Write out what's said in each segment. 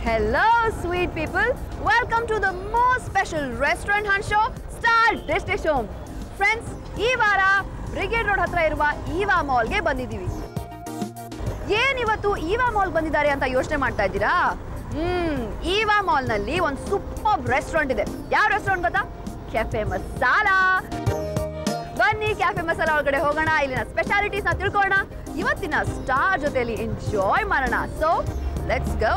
Hello, sweet people. Welcome to the most special restaurant hunt show, Star Destination. Friends ಈ ವಾರ brigade road ಹತ್ರ ಇರುವ ಈವಾ ಮಾಲ್ಗೆ ಬಂದಿದ್ದೀವಿ ಏನಿವತ್ತು ಈವಾ ಮಾಲ್ ಬಂದಿದ್ದಾರೆ ಅಂತ ಯೋಚನೆ ಮಾಡ್ತಾ ಇದ್ದೀರಾ ಹ್ಮ್ ಈವಾ ಮಾಲ್ನಲ್ಲಿ ಒಂದು ಸೂಪರ್ ರೆಸ್ಟೋರೆಂಟ್ ಇದೆ ಯಾವ ರೆಸ್ಟೋರೆಂಟ್ ಗೊತ್ತಾ ಕೆಫೆ ಮಸಾಲಾ ಬನ್ನಿ ಕ್ಯಾಫೆ ಮಸಾಲಾ ಒಳಗಡೆ ಹೋಗೋಣ ಇಲ್ಲಿನ ಸ್ಪೆಷಾಲಿಟೀಸ್ ನ ತಿಳ್ಕೊಳ್ಳೋಣ ಇವತ್ತಿನ ಸ್ಟಾರ್ ಜೊತೆಲಿ ಎಂಜಾಯ್ ಮಾಡೋಣ ಸೊ ಲೆಟ್ಸ್ ಗೋ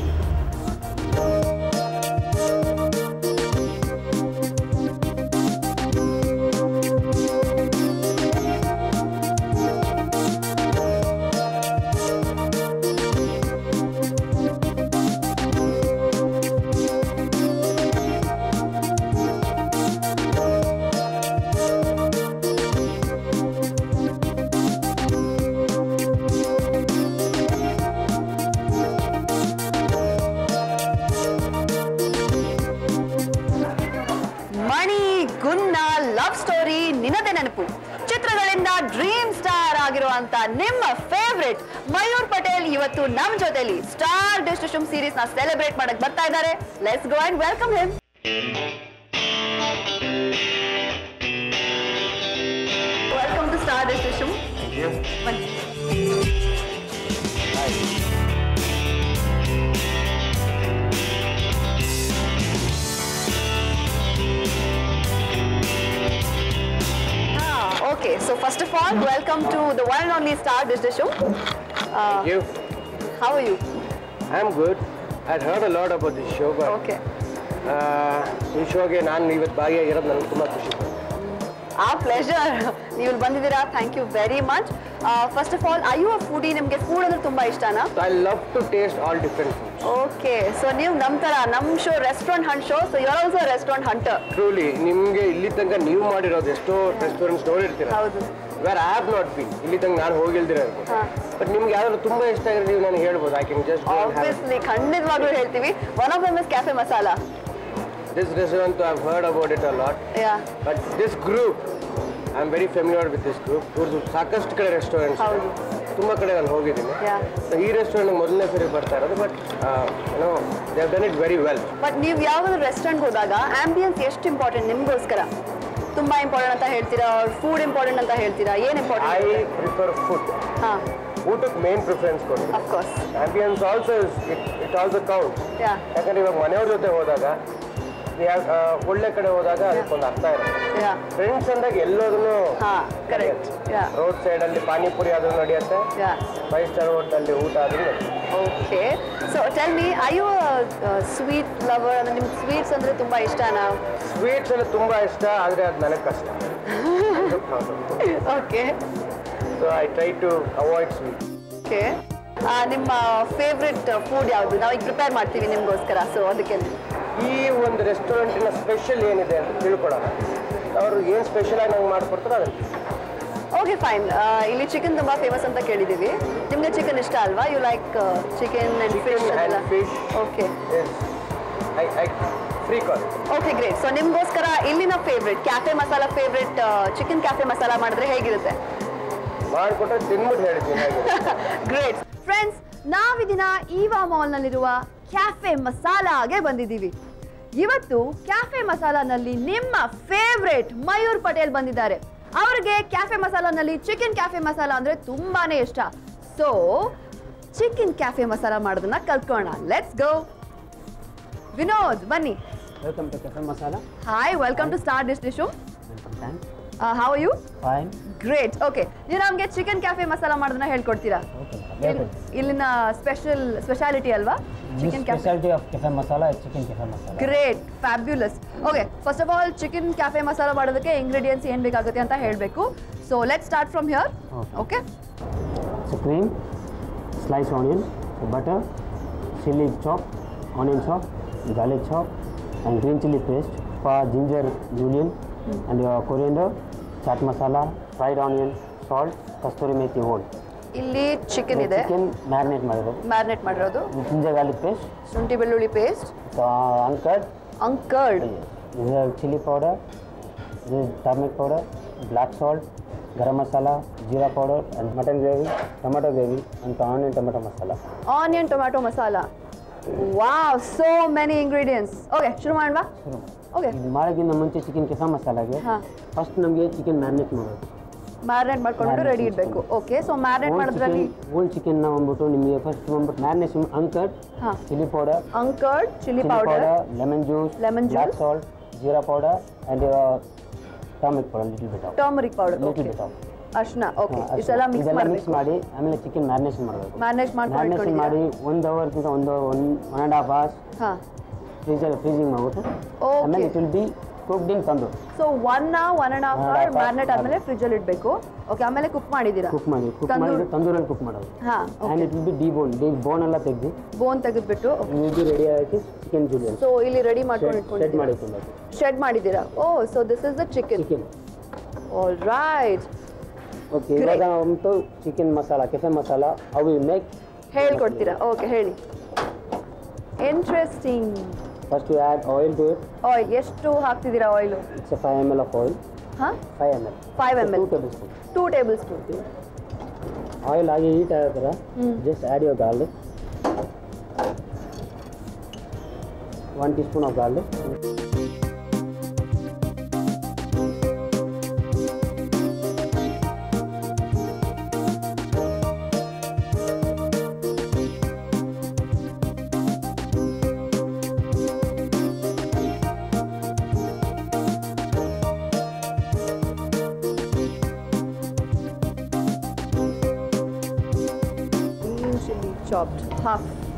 ಮಣಿ ಗುನ್ನ ಲವ್ ಸ್ಟೋರಿ ನಿನ್ನದೇ ನೆನಪು ಚಿತ್ರಗಳಿಂದ ಡ್ರೀಮ್ ಸ್ಟಾರ್ ಆಗಿರುವಂತ ನಿಮ್ಮ ಫೇವ್ರೆಟ್ ಮಯೂರ್ ಪಟೇಲ್ ಇವತ್ತು ನಮ್ ಜೊತೆಲಿ ಸ್ಟಾರ್ ಡಿಸ್ಟ್ರಿಬ್ಯೂಷನ್ ಸೀರೀಸ್ ನ ಸೆಲೆಬ್ರೇಟ್ ಮಾಡಕ್ ಬರ್ತಾ ಇದ್ದಾರೆ let's go and welcome him welcome to star distribution ಬನ್ನಿ Okay, so first of all, welcome to the one and only Star Business Show. Uh, You? how are you? I'm good. I'd heard a lot about this show, but Okay. uh, ಈ ಶೋಗೆ ನಾನು ಇವತ್ತು ಭಾಗಿಯಾಗಿರೋದು ನನಗೆ ತುಂಬ ಖುಷಿ ಆ pleasure ನೀವು ಇಲ್ಲಿ ಬಂದಿದ್ದೀರಾ thank you very much first of all I you a foodie ನಿಮಗೆ ಫುಡ್ ಅಂದ್ರೆ ತುಂಬಾ ಇಷ್ಟನಾ I love to taste all different foods okay so ನೀವು ನಮ್ಮ ಥರ ನಮ್ಮ show restaurant hunt show so you are also restaurant hunter truly ನಿಮಗೆ ಇಲ್ಲಿ ತನಕ ನೀವು ಮಾಡಿರೋದು ಎಷ್ಟೋ ರೆಸ್ಟೋರೆಂಟ್ಸ್ ನೋಡಿರ್ತೀರ ಹೌದು where I have not been ಇಲ್ಲಿ ತನಕ ನಾನು ಹೋಗಿಲ್ದಿರ ಇರ್ಬೋದು ಹಾ. ಬಟ್ ನಿಮ್ಗೆ ಯಾವ್ದಾದ್ರು ತುಂಬ ಇಷ್ಟ ಆಗಿರೋ ನೀವು ನನಗೆ ಹೇಳ್ಬೋದು ಐ ಕ್ಯಾನ್ ಜಸ್ಟ್ ಆಬ್ವಿಯಸ್ಲಿ ಖಂಡಿತವಾಗ್ಲೂ ಹೇಳ್ತೀವಿ one of them is Cafe Masala this restaurant I heard about it a lot yeah but this group I am very familiar with this group ಇವ್ರದ್ದು ಸಾಕಷ್ಟು ಕಡೆ ರೆಸ್ಟೋರೆಂಟ್ಸ್ ಹೌದು. ತುಂಬ ಕಡೆ ನಾನು ಹೋಗಿದ್ದೀನಿ ಯಾ ಸೊ ಈ ರೆಸ್ಟೋರೆಂಟ್ ಮೊದಲನೇ ಸರಿ ಬರ್ತಾ ಇರೋದು ಬಟ್ ಏನೋ they done it very well but ನೀವು ಯಾವ್ದಾದ್ರು ರೆಸ್ಟೋರೆಂಟ್ ಹೋದಾಗ ಆಂಬಿಯನ್ಸ್ ಎಷ್ಟು ಇಂಪಾರ್ಟೆಂಟ್ ನಿಮಗೋಸ್ಕರ ತುಂಬಾ ಇಂಪಾರ್ಟೆಂಟ್ ಅಂತ ಹೇಳ್ತೀರಾ ಫುಡ್ ಇಂಪಾರ್ಟೆಂಟ್ ಅಂತ ಹೇಳ್ತೀರಾ ಏನ್ ಐ ಇಂಪಾರ್ಟೆಂಟ್ ಪ್ರಿಫರ್ ಫುಡ್ ಹಾ ಊಟಕ್ಕೆ ಮೇನ್ ಪ್ರಿಫರೆನ್ಸ್ ಕೊಡ್ತೀನಿ of course ambience also it it also count yeah ಯಾಕಂದ್ರೆ ಇವಾಗ ಮನೆಯವ್ರ ಜೊತೆ ಹೋದಾಗ ಯಾ- ಆ, ಒಳ್ಳೆ ಕಡೆ ಹೋದಾಗ ಅದಕ್ಕೊಂದು ಅರ್ಥ ಇರುತ್ತೆ ಯಾ ಫ್ರೆಂಡ್ಸ್ ಅಂದಾಗ ಎಲ್ಲೋದನ್ನು ಹಾ ಕರೆಕ್ಟ್ ಯಾ ರೋಡ್ ಸೈಡಲ್ಲಿ ಪಾನಿಪುರಿ ಆದ್ರೂ ನಡೆಯುತ್ತೆ ಯಾ ಫೈವ್ ಸ್ಟಾರ್ ಹೋಟೆಲಲ್ಲಿ ಊಟ ಆದ್ರೂ ನಡೆಯುತ್ತೆ okay so tell me I you sweet lover ಅಂದ್ರೆ ನಿಮ್ಗೆ ಸ್ವೀಟ್ಸ್ ಅಂದ್ರೆ ತುಂಬಾ ಇಷ್ಟನಾ ಸ್ವೀಟ್ಸ್ ಎಲ್ಲ ತುಂಬ ಇಷ್ಟ ಆದರೆ ಅದು ನನಗೆ ಕಷ್ಟ okay so I try to avoid sweet okay ನಿಮ್ಮ ಫೇವ್ರೆಟ್ ಫುಡ್ ಯಾವುದು ನಾವು ಈಗ ಪ್ರಿಪೇರ್ ಮಾಡ್ತೀವಿ ನಿಮಗೋಸ್ಕರ ಸೊ ಅದಕ್ಕೆ ಈ ಒಂದು ರೆಸ್ಟೋರೆಂಟಿನ ಸ್ಪೆಷಲ್ ಏನಿದೆ ಅಂತ ತಿಳ್ಕೊಳ್ಳೋಣ ಅವರು ಏನು ಸ್ಪೆಷಲ್ ಆಗಿ ನಂಗೆ ಮಾಡ್ಕೊಡ್ತಾರೋ ಅದನ್ನು ಓಕೆ ಫೈನ್ ಇಲ್ಲಿ ಚಿಕನ್ ತುಂಬಾ ಫೇಮಸ್ ಅಂತ ಕೇಳಿದ್ದೀವಿ ನಿಮಗೆ ಚಿಕನ್ ಇಷ್ಟ ಅಲ್ವಾ you like chicken and Chicken fish and fish. Okay I I free call okay great so ನಿಮಗೋಸ್ಕರ ಇಲ್ಲಿನ favourite Cafe Masala favourite chicken cafe Masala ಮಾಡಿದ್ರೆ ಹೇಗಿರುತ್ತೆ ಮಾಡಿಕೊಟ್ರೆ ತಿನ್ಬಿಟ್ಟು ಹೇಳ್ತೀನಿ ಹಾಗೆ ಗ್ರೇಟ್ ಫ್ರೆಂಡ್ಸ್ ನಾವಿದಿನ ಈವಾ ಮಾಲ್ನಲ್ಲಿರುವ ಕ್ಯಾಫೆ ಮಸಾಲಾಗೆ ಬಂದಿದ್ದೀವಿ ಇವತ್ತು ಕ್ಯಾಫೆ ಮಸಾಲಾನಲ್ಲಿ ನಿಮ್ಮ ಫೇವ್ರೇಟ್ ಮಯೂರ್ ಪಟೇಲ್ ಬಂದಿದ್ದಾರೆ ಅವ್ರಿಗೆ ಕ್ಯಾಫೆ ಮಸಾಲಾನಲ್ಲಿ ಚಿಕನ್ ಕ್ಯಾಫೆ ಮಸಾಲ ಅಂದ್ರೆ ತುಂಬಾನೇ ಇಷ್ಟ ಸೊ ಚಿಕನ್ ಕ್ಯಾಫೆ ಮಸಾಲ ಮಾಡೋದನ್ನ ಕಲ್ತ್ಕೋಣ ಲೆಟ್ಸ್ ಗೋ ವಿನೋದ್ ಬನ್ನಿ Welcome to Cafe Masala. Hi welcome to star dish dish Welcome, thanks. How you Fine. Great okay ನೀವು ನಮಗೆ ಚಿಕನ್ ಕ್ಯಾಫೆ ಮಸಾಲ ಮಾಡೋದನ್ನ ಹೇಳ್ಕೊಡ್ತೀರಾ Okay. ಇಲ್- Welcome. ಇಲ್ಲಿನ ಸ್ಪೆಷಲ್ ಸ್ಪೆಷಾಲಿಟಿ ಅಲ್ವಾ This chicken Cafe specialty of Cafe Masala is chicken Cafe Masala. Great fabulous okay first of all chicken cafe Masala ಮಾಡೋದಕ್ಕೆ ingredients ಏನು ಬೇಕಾಗುತ್ತೆ ಅಂತ ಹೇಳಬೇಕು so let start from here Okay. Okay So cream, sliced onion, butter, chili chop, onion chop, garlic chop, and green chili paste for ginger julienne, and your coriander, chaat masala, fried onion, salt, kasturi methi whole. ಇಲ್ಲಿ chicken ಇದೆ chicken marinate ಮಾಡಿರೋದು marinate ಮಾಡಿರೋದು ginger garlic paste ಶುಂಠಿ ಬೆಳ್ಳುಳ್ಳಿ paste hung curd hung curd This is chili powder, this is turmeric powder, black salt, garam masala, jeera powder, and mutton gravy, tomato gravy, and onion tomato masala. Onion tomato masala wow so many ingredients okay ಶುರು ಮಾಡುವ okay ಇದು ಮಾಡೋಕ್ಕಿಂತ ಮುಂಚೆ chicken ಕೆಸ ಮಸಾಲಾಗೆ ಹಾ. First ನಮಗೆ chicken marinate ಮಾಡೋದು marinate ಮಾಡ್ಕೊಂಡು ರೆಡಿ ಇಡಬೇಕು ಓಕೆ ಸೊ ಮ್ಯಾರಿನೇಟ್ ಮಾಡೋದ್ರಲ್ಲಿ ಓಲ್ಡ್ ಚಿಕನ್ ಬಂದ್ಬಿಟ್ಟು ನಿಮಗೆ ಫಸ್ಟ್ ಬಂದ್ಬಿಟ್ಟು ಮ್ಯಾರಿನೇಷನ್ ಅಂಕರ್ ಹಾ chilli powder hung curd chilli chilli powder powder lemon juice Lemon black juice. Salt jeera powder and turmeric powder little bit of turmeric powder little okay bit of ಅರ್ಶಿನ okay ಇಷ್ಟೆಲ್ಲ mix ಇದೆಲ್ಲ mix ಮಾಡಬೇಕು ಮಾಡಿ ಆಮೇಲೆ chicken marination ಮಾಡಬೇಕು marinate ಮಾಡ್ಕೊಂಡು marination ಮಾಡಿ ಒಂದು ಅವರ್ಗಿಂತ ಒಂದು one one and half hours ಹಾಂ ಫ್ರೀಜರ್ ಫ್ರೀಸಿಂಗ್ ಮಾಡ್ಬಿಟ್ಟು Okay. ಆಮೇಲೆ it will be cooked in ತಂದು so one one and half One and a hour half hour. Marinate ಆದ್ಮೇಲೆ ಫ್ರಿಜ್ಜಲ್ಲಿ ಇಡಬೇಕು ಓಕೆ ಆಮೇಲೆ ಕುಕ್ ಮಾಡಿದ್ದೀರಾ ಕುಕ್ ಮಾಡಿ ಕುಕ್ ತಂದೂರ್. ಮಾಡಿ ತಂದೂರಲ್ಲಿ ಕುಕ್ ಮಾಡೋದು ಹಾಂ and it will be debone debone ಎಲ್ಲ ತೆಗೆದು ಬೋನ್ ತೆಗೆದ್ಬಿಟ್ಟು ವಿಲ್ ಬಿ ರೆಡಿ ಆಗಿ ಚಿಕನ್ ಜೂಲಿಯನ್ ಸೊ ಇಲ್ಲಿ ರೆಡಿ ಮಾಡ್ಕೊಂಡು ಶೆಡ್ ಇಟ್ಕೊಂಡಿದ್ದೀರಾ ಮಾಡಿಕೊಂಡು ಶೆಡ್ ಮಾಡಿದ್ದೀರಾ ಓ so this is the chicken chicken all right okay Great. ಇವಾಗ ಉಂಟು ಚಿಕನ್ ಮಸಾಲ ಕೆಫೆ ಮಸಾಲ ಅವು ಮೇಕ್ ಹೇಳ್ಕೊಡ್ತೀರಾ ಓಕೆ ಹೇಳಿ interesting first you add oil to it oil ಎಷ್ಟು ಹಾಕ್ತಿದ್ದೀರಾ oil it's five M L of oil ಹಾಂ five M L five M L two tablespoon two tablespoon oil ಆಗಿ heat ಆಗೋ ಥರ hmm. Just add your garlic one teaspoon of garlic green chili chopped half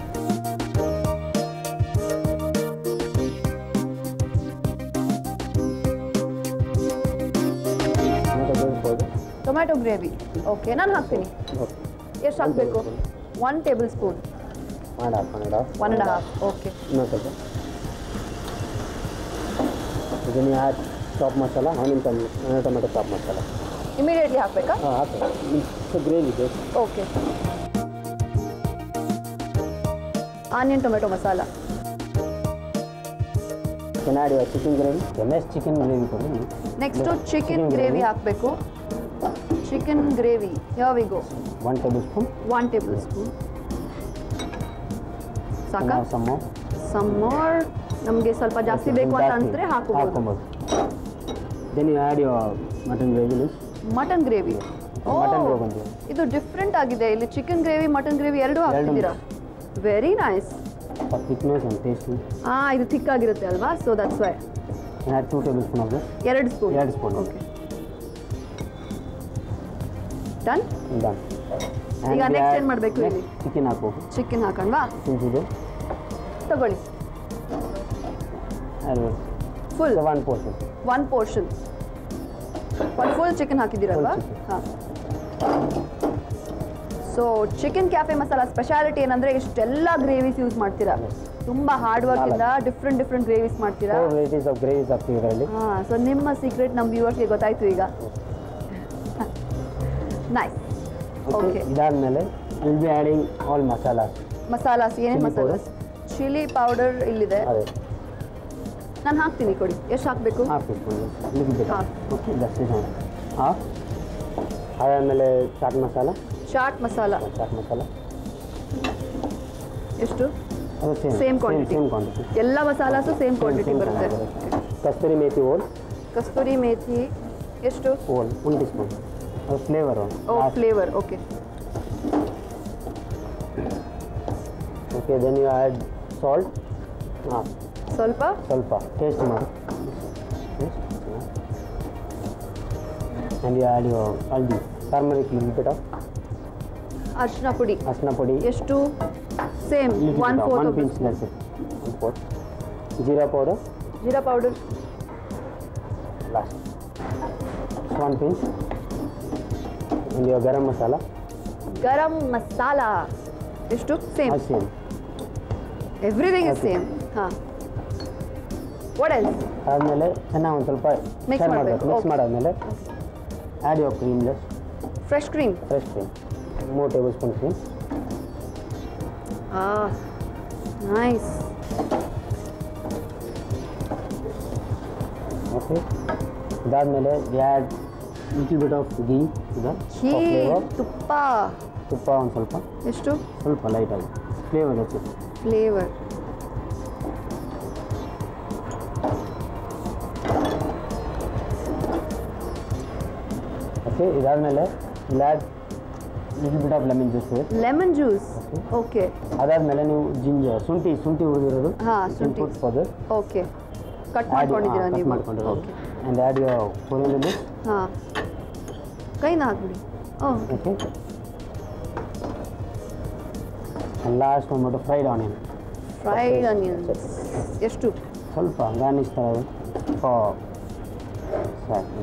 tomato gravy okay ನಾನು ಹಾಕ್ತೀನಿ okay ಎಷ್ಟು ಹಾಕಬೇಕು one table spoon ಮಾಡಿ ಹಾಕೊಂಡು one and half okay ಇನ್ನೊಂದು ಸ್ವಲ್ಪ ಇದನ್ನು ಆ್ಯಡ್ ಚಾಪ್ ಮಸಾಲ ಆನಿಯನ್ ಟೊಮೆ ಟೊಮೆಟೊ ಚಾಪ್ ಮಸಾಲ ಇಮಿಡಿಯೇಟ್ಲಿ ಹಾಕಬೇಕಾ ಹಾಂ ಹಾಕಿ ಗ್ರೇವಿ ಬೇಕು ಓಕೆ ಆನಿಯನ್ ಟೊಮೆಟೊ ಮಸಾಲ ಚೆನ್ನಾಗಿ ಚಿಕನ್ ಗ್ರೇವಿ ಎಮ್ಮೆಸ್ ಚಿಕನ್ ಗ್ರೇವಿ ಕೊಡಿ ನೆಕ್ಸ್ಟು ಚಿಕನ್ ಗ್ರೇವಿ ಹಾಕಬೇಕು ಚಿಕನ್ ಗ್ರೇವಿ ಯಾವಿಗೋ one tablespoon one tablespoon ಸಾಕಾ ಸಮ್ಮ ಸಮ್ಮರ್ ನಮಗೆ ಸ್ವಲ್ಪ ಜಾಸ್ತಿ ಬೇಕು ಅಂತ ಅನ್ಸಿದ್ರೆ ಹಾಕೋಬಹುದು ಹಾಕೊಬೋದು then you add your mutton gravy ಲೀಸ್ ಮಟನ್ ಗ್ರೇವಿ ಮಟನ್ ಗ್ರೇವಿ ಬಂದಿದೆ ಇದು ಡಿಫ್ರೆಂಟ್ ಆಗಿದೆ ಇಲ್ಲಿ ಚಿಕನ್ ಗ್ರೇವಿ ಮಟನ್ ಗ್ರೇವಿ ಎರಡೂ ಹಾಕ್ತಿದ್ದೀರಾ very nice for thickness and tasty ಹಾ ಇದು ಥಿಕ್ ಆಗಿರುತ್ತೆ ಅಲ್ವಾ so that's why add two tablespoon of this ಎರಡು ಸ್ಪೂನ್ ಎರಡು spoon. ಓಕೆ ಡನ್ ಡನ್ ಈಗ next ಏನ್ ಮಾಡ್ಬೇಕು ಇಲ್ಲಿ? ಚಿಕನ್ ಹಾಕ್ಬೇಕು ಚಿಕನ್ ಹಾಕಣ್ವಾ ತಿಂತಿದೆ ತಗೊಳ್ಳಿ ಅದು full one portion one portion ಒಂದು ಫುಲ್ ಚಿಕನ್ ಹಾಕಿದ್ದೀರಲ್ವಾ Full chicken. ಹಾಂ so chicken cafe masala speciality ಏನಂದ್ರೆ ಇಷ್ಟೆಲ್ಲ ಗ್ರೇವಿಸ್ ಯೂಸ್ ಮಾಡ್ತೀರಾ Yes. ತುಂಬಾ ಹಾರ್ಡ್ ವರ್ಕ್ ಇಂದ ಡಿಫ್ರೆಂಟ್ ಡಿಫ್ರೆಂಟ್ ಗ್ರೇವಿಸ್ ಮಾಡ್ತೀರಾ ಫೋರ್ ವೆರೈಟೀಸ್ ಆಫ್ ಗ್ರೇವೀಸ್ ಹಾಕ್ತೀವಿ ಇದರಲ್ಲಿ ಹಾ ಸೊ ನಿಮ್ಮ ಸೀಕ್ರೆಟ್ ನಮ್ಮ ವ್ಯೂವರ್ಸ್ಗೆ ಗೊತ್ತಾಯ್ತು ಈಗ ನೈಸ್ ಓಕೆ Okay. ಇದಾದಮೇಲೆ will be adding all masalas masalas ಏನೇನು Chili ಮಸಾಲಾಸ್ ಚಿಲ್ಲಿ ಪೌಡರ್ ಇಲ್ಲಿದೆ ಅದೇ ನಾನು ಹಾಕ್ತೀನಿ ಕೊಡಿ ಎಷ್ಟು ಹಾಕಬೇಕು half teaspoon little bit Half. Okay ಜಾಸ್ತಿ ಹಾಫ್ ಅದಾದಮೇಲೆ ಚಾಟ್ ಮಸಾಲ ಚಾಟ್ ಮಸಾಲ ಚಾಟ್ ಮಸಾಲ ಎಷ್ಟು ಅದು same Same quantity. Same quantity ಎಲ್ಲ ಮಸಾಲಾಸು ಸೇಮ್ ಕ್ವಾಂಟಿಟಿ ಬರುತ್ತೆ ಕಸ್ತೂರಿ ಮೇಥಿ ಓಲ್ ಕಸ್ತೂರಿ ಮೇಥಿ ಎಷ್ಟು ಓಲ್ ಒನ್ ಟೀ ಸ್ಪೂನ್ ಅದು flavour oh flavour okay okay then you add salt ಹಾಂ ಸ್ವಲ್ಪ ಸ್ವಲ್ಪ ಟೇಸ್ಟ್ ಮಾಡಿ and you add you haldi turmeric little bit of ಅರಿಶಿನ ಪುಡಿ ಅರ್ಶಿನ ಪುಡಿ ಎಷ್ಟು same one one fourth pinch that's it one fourth jeera powder jeera powder last one pinch and you garam masala garam masala ಎಷ್ಟು ಸೇಮ್ ಅದು ಸೇಮ್ ಎವ್ರಿಥಿಂಗ್ ಇಸ್ ಸೇಮ್ ಹಾಂ ವಾಟ್ ಎಲ್ಸ್ ಆದಮೇಲೆ ಚೆನ್ನಾಗಿ ಒಂದು ಸ್ವಲ್ಪ Mix stir ಮಾಡ್ಬೇಕು, ಮಾಡ್ಬೇಕು ಮಿಕ್ಸ್ okay. ಮಾಡಾದ್ಮೇಲೆ add your cream just fresh cream fresh cream ಮೂರು ಟೇಬಲ್ ಸ್ಪೂನ್ ಕ್ರೀಮ್ ಆ ನೈಸ್ ಓಕೆ ಇದಾದಮೇಲೆ add little bit of ghee ಇದೆ ಘೀ ಫ್ಲೇವರ್ ತುಪ್ಪ ತುಪ್ಪ ಒಂದು ಸ್ವಲ್ಪ ಎಷ್ಟು ಸ್ವಲ್ಪ ಲೈಟಾಗಿ ಫ್ಲೇವರ್ ಹೆಚ್ಚು ಫ್ಲೇವರ್ ಓಕೆ ಇದಾದಮೇಲೆ add little bit of lemon juice lemon juice okay ಅದಾದಮೇಲೆ ನೀವು ಜಿಂಜರ್ ಶುಂಠಿ ಶುಂಠಿ ಉಳಿದಿರೋದು ಹಾ, ಶುಂಠಿ. Food for this okay cut ಮಾಡ್ಕೊಂಡಿದ್ದೀರಾ ನೀವು ಮಾಡ್ಕೊಂಡಿರೋದು okay and add your coriander leaf ಹಾಂ ಕೈನ ಹಾಕ್ಬಿಡಿ ಓ ಓಕೆ ಆ್ಯಂಡ್ ಲಾಸ್ಟ್ ಬಂದ್ಬಿಟ್ಟು ಫ್ರೈಡ್ ಆನಿಯನ್ ಫ್ರೈಡ್ ಅನಿಯನ್ಸ್ ಎಷ್ಟು ಸ್ವಲ್ಪ ಗಾರ್ನಿಶ್ ಥರ ಫಾರ್ ಸಾಕು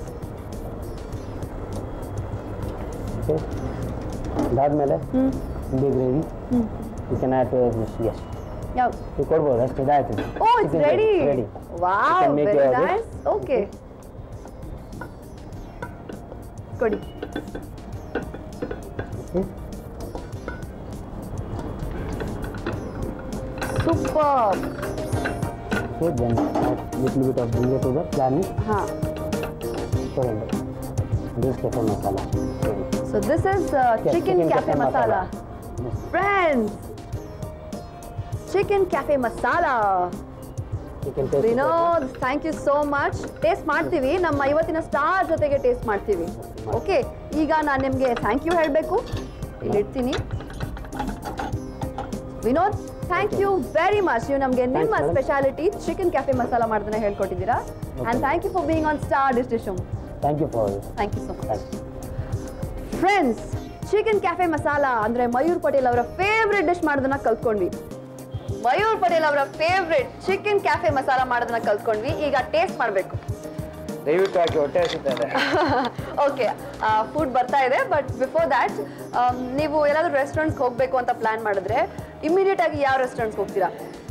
ಓಕೆ ಅದಾದಮೇಲೆ ಹ್ಞೂ ಹಿಂಡಿ ಗ್ರೇವಿ ಹ್ಞೂ ಯು ಕೆನ್ ಆ್ಯಡ್ ದಿಸ್ ಎಸ್ ಯಾವ ನೀವು ಕೊಡ್ಬೋದು ಅಷ್ಟು ಇದಾಯ್ತು oh it's ready ready wow can make very your dish. Nice okay ಕೊಡಿ okay super Okay, then add little bit of ginger to the garnish. ಹಾಂ Coriander. This cafe masala. Ready. So this is Yes, chicken cafe masala Yes. Friends chicken cafe masala You can taste it Vinod thank you so much taste ಮಾಡ್ತೀವಿ ನಮ್ಮ ಇವತ್ತಿನ star ಜೊತೆಗೆ taste ಮಾಡ್ತೀವಿ okay ಈಗ ನಾನು ನಿಮಗೆ thank you ಹೇಳಬೇಕು ಇಲ್ಲಿ ಇಡ್ತೀನಿ Vinod thank you very much ನೀವು ನಮಗೆ ನಿಮ್ಮ madam. Speciality chicken cafe masala ಮಾಡೋದನ್ನ ಹೇಳ್ಕೊಟ್ಟಿದ್ದೀರಾ and thank you for being on star ಡಿಸ್ಟಿಶಮ್ Thank you for this. Thank you so much Thanks. Friends chicken cafe masala ಅಂದರೆ ಮಯೂರ್ ಪಟೇಲ್ ಅವರ ಫೇವ್ರೆಟ್ ಡಿಶ್ ಮಾಡೋದನ್ನ ಕಲ್ತ್ಕೊಂಡ್ವಿ ಮಯೂರ್ ಪಟೇಲ್ ಅವರ ಫೇವ್ರೆಟ್ ಚಿಕನ್ ಕ್ಯಾಫೆ ಮಸಾಲ ಮಾಡೋದನ್ನ ಕಲ್ತ್ಕೊಂಡ್ವಿ ಈಗ ಟೇಸ್ಟ್ ಮಾಡಬೇಕು ದಯವಿಟ್ಟು ಹಾಕಿ ಹೊಟ್ಟೆ ಹಸಿತಾರೆ ಓಕೆ ಫುಡ್ ಬರ್ತಾ ಇದೆ ಬಟ್ ಬಿಫೋರ್ ದ್ಯಾಟ್ ನೀವು ಎಲ್ಲಾದ್ರೂ ರೆಸ್ಟೋರೆಂಟ್ಗೆ ಹೋಗಬೇಕು ಅಂತ ಪ್ಲಾನ್ ಮಾಡಿದ್ರೆ ಇಮಿಡಿಯೇಟ್ ಆಗಿ ಯಾವ ರೆಸ್ಟೋರೆಂಟ್ಗೆ ಹೋಗ್ತೀರಾ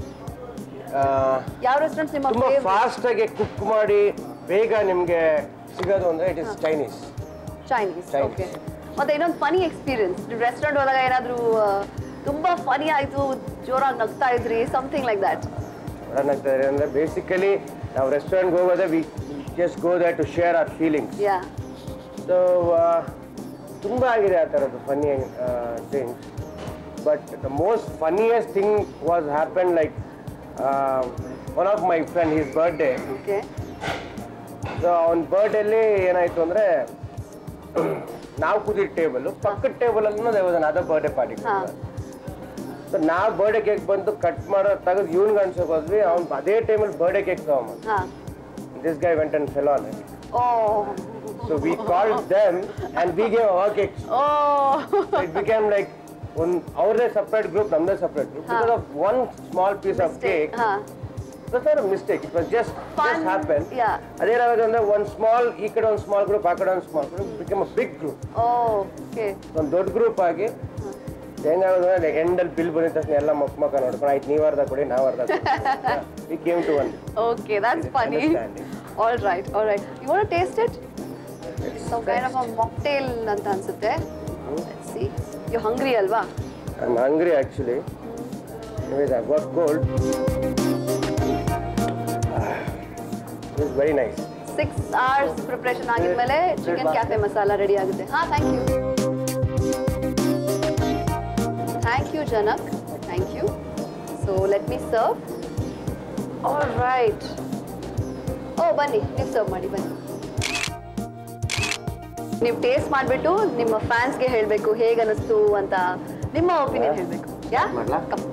ಯಾವ ರೆಸ್ಟೋರೆಂಟ್ಸ್ ನಿಮ್ಮ ತುಂಬ ಫೇವ್ರೆಟ್ ಫಾಸ್ಟ್ ಆಗಿ ಕುಕ್ ಮಾಡಿ ಬೇಗ ನಿಮಗೆ ಸಿಗೋದು ಅಂದ್ರೆ it is Chinese Chinese Chinese. Okay ಮತ್ತೆ ಇನ್ನೊಂದು ಫನಿ ಎಕ್ಸ್ಪೀರಿಯನ್ಸ್ ರೆಸ್ಟೋರೆಂಟ್ ಹೋದಾಗ ಏನಾದರೂ ತುಂಬಾ ಫನಿ ಆಯಿತು ಜೋರಾಗಿ ನಗ್ತಾ ಇದ್ರಿ ಸಮಥಿಂಗ್ ಲೈಕ್ ದ್ಯಾಟ್ ರನ್ ಆಗ್ತಾರೆ ಅಂದರೆ ಬೇಸಿಕಲಿ ನಾವು ರೆಸ್ಟೋರೆಂಟ್ಗೆ ಹೋಗೋದೇ we just go that to share our feelings yeah so ತುಂಬ ಆಗಿದೆ ಆ ಥರದ್ದು funny things but the most funniest thing was happen like one of my friend his birthday okay so ಅವನ ಬರ್ಡೇಲಿ ಏನಾಯಿತು ಅಂದರೆ ನಾವು ಕೂತಿದ್ದ ಟೇಬಲ್ ಪಕ್ಕದ ಟೇಬಲಲ್ಲೂ ದೇವದನ್ ಅದ ಬರ್ಡೇ ಪಾರ್ಟಿ ಹಾ. ಸೊ ನಾವು ಬರ್ಡೇ ಕೇಕ್ ಬಂದು ಕಟ್ ಮಾಡೋ ತೆಗೆದು ಇವ್ನಿಗೆ ಅನ್ಸೋಕೆ ಹೋದ್ವಿ ಅವ್ನು ಅದೇ ಟೈಮಲ್ಲಿ ಬರ್ಡೇ ಕೇಕ್ ತಗೊಂಬಂದು ಹಾ this guy went and fell on oh so we called them and we gave our cakes oh it became like ಒಂದು ಅವ್ರದೇ ಸಪ್ರೇಟ್ ಗ್ರೂಪ್ ನಮ್ದೇ separate group because of one small piece of cake ಹಾ it not a mistake it was just Fun, just happen yeah. ಅದೇನಾಗುತ್ತೆ ಅಂದ್ರೆ ಒಂದು small ಈ ಕಡೆ ಒಂದು ಸ್ಮಾಲ್ ಗ್ರೂಪ್ ಆ ಕಡೆ ಒಂದು small group become a big group oh okay ಒಂದು ದೊಡ್ಡ ಗ್ರೂಪ್ ಆಗಿ ಹೆಂಗಾಗೋದು ಎಂಡಲ್ಲಿ ಬಿಲ್ ಬಂದಿದ ತಕ್ಷಣ ಎಲ್ಲ ಮಕ್ಕ ಮಕ್ಕ ನೋಡ್ಕೊಂಡು ಆಯ್ತು ನೀವು ಅರ್ಧ ಕೊಡಿ ನಾವು ಅರ್ಧ we came to one Okay, that's funny. Understanding. All right, all right. You want to taste it? Some kind of a mocktail ಅಂತ ಅನ್ಸುತ್ತೆ. Let's see. You're hungry ಅಲ್ವಾ? I'm hungry actually. Anyways, I've got cold. It is very nice. Six hours preparation ಆಗಿದ್ಮೇಲೆ chicken cafe masala ready ಆಗುತ್ತೆ ಹಾ thank you thank you Janak thank you so let me serve all right oh ಬನ್ನಿ ನೀವು serve ಮಾಡಿ ಬನ್ನಿ ನೀವು taste ಮಾಡಿಬಿಟ್ಟು ನಿಮ್ಮ ಫ್ಯಾನ್ಸ್ಗೆ ಹೇಳಬೇಕು ಹೇಗೆ ಅನಿಸ್ತು ಅಂತ ನಿಮ್ಮ ಒಪಿನಿಯನ್ ಹೇಳಬೇಕು ಯಾ ಮಾಡ್ಲಾ? Come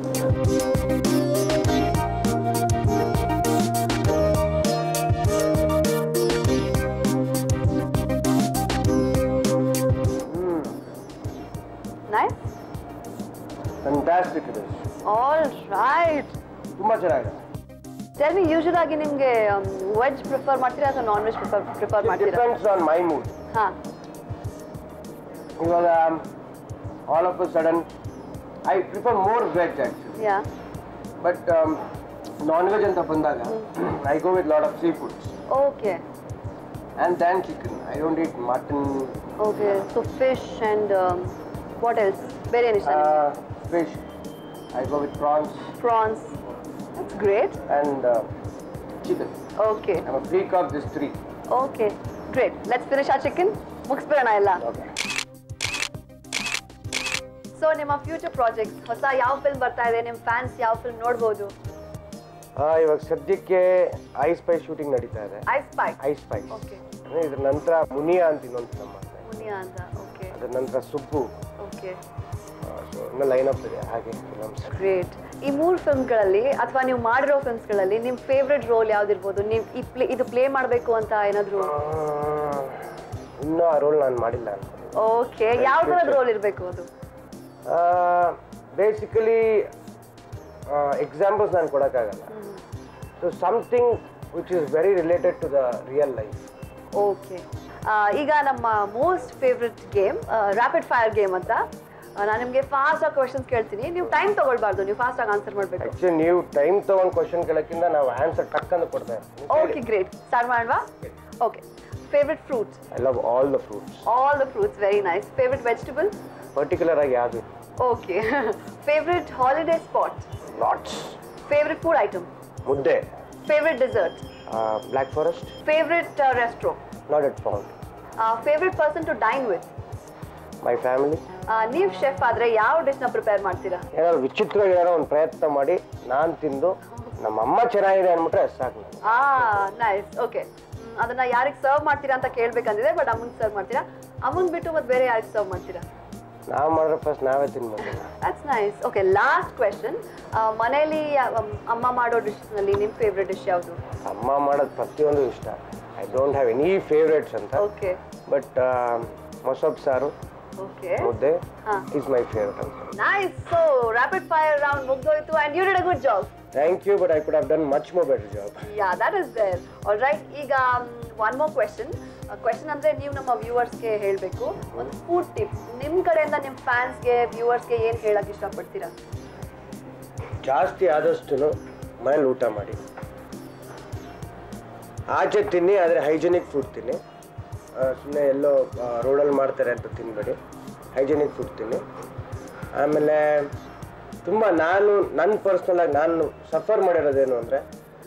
nice Fantastic it is. All right ತುಂಬ ಚೆನ್ನಾಗಿದೆ ಟೆಲ್ ಮಿ ಯೂಶಲ್ ಆಗಿ ನಿಮಗೆ ವೆಜ್ ಪ್ರಿಫರ್ ಮಾಡ್ತೀರಾ ಅಥವಾ non veg prefer prefer It ಮಾಡ್ತೀರಾ depends on my mood. ಹಾ ಇವಾಗ all of a sudden I prefer more veg actually yeah but non veg ಅಂತ ಬಂದಾಗ I go with lot of seafoods okay and then chicken I don't eat mutton okay so fish and what else ಬೇರೆ ಏನು ಇಷ್ಟ fish I go with prawns prawns that's great and chicken okay I am freak of this three okay great let's finish ಆ chicken ಮುಗಿಸ್ಬಿಡೋಣ ಎಲ್ಲ okay so ನಿಮ್ಮ future project ಹೊಸ ಯಾವ film ಬರ್ತಾ ಇದೆ ನಿಮ್ಮ ಫ್ಯಾನ್ಸ್ ಯಾವ ಫಿಲ್ಮ್ ನೋಡ್ಬೋದು ಇವಾಗ ಸದ್ಯಕ್ಕೆ ಐ ಸ್ಪೈ ಶೂಟಿಂಗ್ ನಡೀತಾ ಇದೆ I spy I spy okay ಇದ್ರ ನಂತರ ಮುನಿಯಾ ಅಂತ ಇನ್ನೊಂದು ಫಿಲಮ್ ಮಾಡ್ತಾ ಇದ್ದೀನಿ ಮುನಿಯಾ ಅಂತ ಓಕೆ ಅದ್ರ ನಂತರ ಸುಬ್ಬು ಓಕೆ ಸೊ ಇನ್ನೂ ಲೈನ್ ಅಪ್ ಇದೆ ಹಾಗೆ ಫಿಲಮ್ಸ್ ಗ್ರೇಟ್ ಈ ಮೂರು ಫಿಲ್ಮ್ಗಳಲ್ಲಿ ಅಥವಾ ನೀವು ಮಾಡಿರೋ ಫಿಲ್ಮ್ಸ್ಗಳಲ್ಲಿ ನಿಮ್ಮ ಫೇವ್ರೆಟ್ ರೋಲ್ ಯಾವ್ದಿರ್ಬೋದು ನೀವು ಈ ಪ್ಲೇ ಇದು ಪ್ಲೇ ಮಾಡಬೇಕು ಅಂತ ಏನಾದರೂ ಇನ್ನೂ ಆ ರೋಲ್ ನಾನು ಮಾಡಿಲ್ಲ ಅನ್ಕೊಂಡು ಓಕೆ ಯಾವ ಥರದ ರೋಲ್ ಇರಬೇಕು ಅದು ಬೇಸಿಕಲಿ ಎಕ್ಸಾಂಪಲ್ಸ್ ನಾನು ಕೊಡೋಕ್ಕಾಗಲ್ಲ so something which is very related to the real life okay ಈಗ ನಮ್ಮ most favourite game rapid fire game ಅಂತ ನಾನು ನಿಮಗೆ ಫಾಸ್ಟಾಗಿ ಕ್ವಶನ್ಸ್ ಕೇಳ್ತೀನಿ ನೀವು ಟೈಮ್ ತಗೊಳ್ಬಾರ್ದು ನೀವು ಫಾಸ್ಟಾಗಿ ಆನ್ಸರ್ ಮಾಡಬೇಕು ಆ್ಯಕ್ಚುಲಿ ನೀವು ಟೈಮ್ ತೊಗೊಂಡು ಕ್ವಶನ್ ಕೇಳೋಕ್ಕಿಂತ ನಾವು ಆನ್ಸರ್ ಟಕ್ ಅಂತ ಕೊಡ್ತಾ ಓಕೆ ಇರ್ತೀನಿ ಗ್ರೇಟ್ ಸ್ಟಾರ್ಟ್ ಮಾಡುವ okay favourite fruits I love all the fruits all the fruits very nice favourite vegetable particular ಆಗಿ ಯಾವುದು okay favourite holiday spot lots favourite food item mudde favourite dessert black forest favourite resto not yet found favourite person to dine with my family ನೀವು chef ಆದರೆ ಯಾವ ಡಿಶ್ನ prepare ಮಾಡ್ತೀರಾ ಏನಾದ್ರು ವಿಚಿತ್ರವಾಗಿ ಏನಾರೋ ಒಂದು ಪ್ರಯತ್ನ ಮಾಡಿ ನಾನು ತಿಂದು ನಮ್ಮ ಅಮ್ಮ ಚೆನ್ನಾಗಿದೆ ಅಂದ್ಬಿಟ್ರೆ ಅಷ್ಟ್ ಸಾಕು ನನಗೆ. ಆ ನೈಸ್ ಓಕೆ ಅದನ್ನ ಯಾರಿಗೆ ಸರ್ವ್ ಮಾಡ್ತೀರಾ ಅಂತ ಕೇಳ್ಬೇಕಂದಿದೆ ಬಟ್ ಅಮ್ಮಂಗೆ ಸರ್ವ್ ಮಾಡ್ತೀರಾ ಅಮ್ಮಂಗ್ ಬಿಟ್ಟು ಮತ್ತೆ ಬೇರೆ ಯಾರಿಗೆ ಸರ್ವ್ ಮಾಡ್ತೀರಾ ನಾವು ಮಾಡಿದ್ರೆ ಫಸ್ಟ್ ನಾವೇ ತಿನ್ಬೇಕು that's nice okay last question ಮನೇಲಿ ಅಮ್ಮ ಮಾಡೋ ಡಿಶ್ನಲ್ಲಿ ನಿಮ್ಮ ಫೇವ್ರೆಟ್ ಡಿಶ್ ಯಾವುದು ಅಮ್ಮ ಮಾಡೋದು ಪ್ರತಿಯೊಂದು ಇಷ್ಟ I don't have any favourites ಅಂತ ಓಕೆ ಬಟ್ ಮೊಸಪ್ ಸಾರು ಓಕೆ ಮುದ್ದೆ ಹಾ. ಈಸ್ ಮೈ ಫೇವ್ರೇಟ್ ಅಂತ nice so rapid fire round ಮುಗ್ದೋಯ್ತು and you did a good job thank you but I could have done much more better job yeah that is there all right ಈಗ one more question question ಅಂದರೆ ನೀವು ನಮ್ಮ ವ್ಯೂವರ್ಸ್ಗೆ ಹೇಳಬೇಕು ಒಂದು food tip ನಿಮ್ಮ ಕಡೆಯಿಂದ ನಿಮ್ಮ ಫ್ಯಾನ್ಸ್ಗೆ ವ್ಯೂವರ್ಸ್ಗೆ ಏನು ಹೇಳಕ್ಕೆ ಇಷ್ಟಪಡ್ತೀರಾ ಜಾಸ್ತಿ ಆದಷ್ಟು ಮನೇಲಿ ಊಟ ಮಾಡಿ ಆಚೆ ತಿನ್ನಿ ಆದರೆ ಹೈಜೆನಿಕ್ ಫುಡ್ ತಿನ್ನಿ ಸುಮ್ಮನೆ ಎಲ್ಲೋ ರೋಡಲ್ಲಿ ಮಾಡ್ತಾರೆ ಅಂತ ತಿನ್ಬೇಡಿ ಹೈಜೆನಿಕ್ ಫುಡ್ ತಿನ್ನಿ ಆಮೇಲೆ ತುಂಬ ನಾನು ನನ್ನ ಪರ್ಸ್ನಲಾಗಿ ನಾನು ಸಫರ್ ಮಾಡಿರೋದೇನು ಅಂದರೆ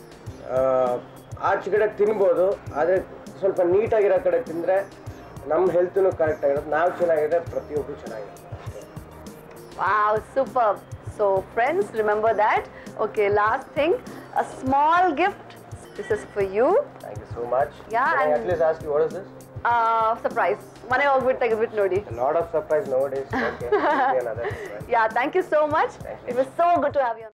ಆಚೆ ಕಡೆ ತಿನ್ಬೋದು ಆದರೆ ಸ್ವಲ್ಪ ನೀಟಾಗಿರೋ ಕಡೆ ತಿಂದರೆ ನಮ್ಮ ಹೆಲ್ತೂ ಕರೆಕ್ಟ್ ಆಗಿರುತ್ತೆ ನಾವು ಚೆನ್ನಾಗಿದ್ರೆ ಪ್ರತಿಯೊಬ್ಬರು ಚೆನ್ನಾಗಿರುತ್ತೆ ಅಷ್ಟೇ Wow, superb. So, friends, remember that. Okay, last thing a small gift. This is for you. Thank you so much Yeah, and- at least ask what is this Uh, surprise. ಮನೆಗೆ ಹೋಗ್ಬಿಟ್ಟು ತೆಗೆದ್ಬಿಟ್ಟು ನೋಡಿ A lot of surprise nowadays. Okay. Maybe another surprise. Yeah, thank you so much. Thank you. It was so good to have you. on